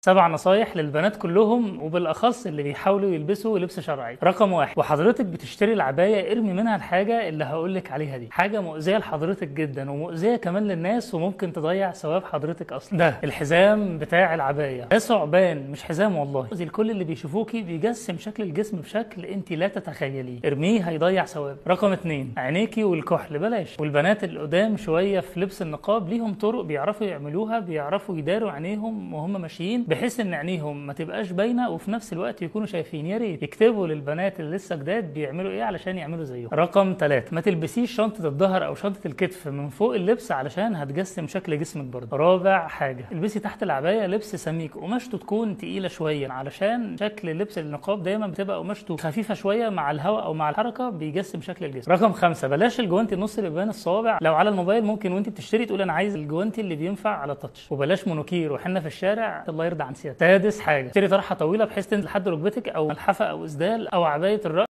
سبع نصايح للبنات كلهم وبالاخص اللي بيحاولوا يلبسوا لبس شرعي رقم واحد وحضرتك بتشتري العبايه ارمي منها الحاجه اللي هقول لك عليها دي حاجه مؤذيه لحضرتك جدا ومؤذيه كمان للناس وممكن تضيع ثواب حضرتك اصلا ده الحزام بتاع العبايه ده ثعبان مش حزام والله زي الكل اللي بيشوفوكي بيجسم شكل الجسم بشكل انت لا تتخيليه ارميه هيضيع ثواب رقم اتنين عينيكي والكحل بلاش والبنات القدام شويه في لبس النقاب ليهم طرق بيعرفوا يعملوها بيعرفوا يداروا عينيهم وهم ماشيين بحيث ان عينيهم ما تبقاش باينه وفي نفس الوقت يكونوا شايفين يا ريت يكتبوا للبنات اللي لسه جداد بيعملوا ايه علشان يعملوا زيهم رقم ثلاثة ما تلبسيش شنطه الظهر او شنطه الكتف من فوق اللبس علشان هتجسم شكل جسمك برضه رابع حاجه البسي تحت العبايه لبس سميك قماشته تكون تقيله شويه علشان شكل لبس النقاب دايما بتبقى قماشته خفيفه شويه مع الهواء او مع الحركه بيجسم شكل الجسم رقم خمسة بلاش الجوانتي النص اللي بيبان الصوابع لو على الموبايل ممكن وانت بتشتري تقول انا عايز الجوانتي اللي بينفع على التاتش وبلاش مونوكير وحنا في الشارع الله يرضى عن سيادتك سادس حاجه اشتري طرحه طويله بحيث تنزل لحد ركبتك او ملحفه او اسدال او عبايه الراس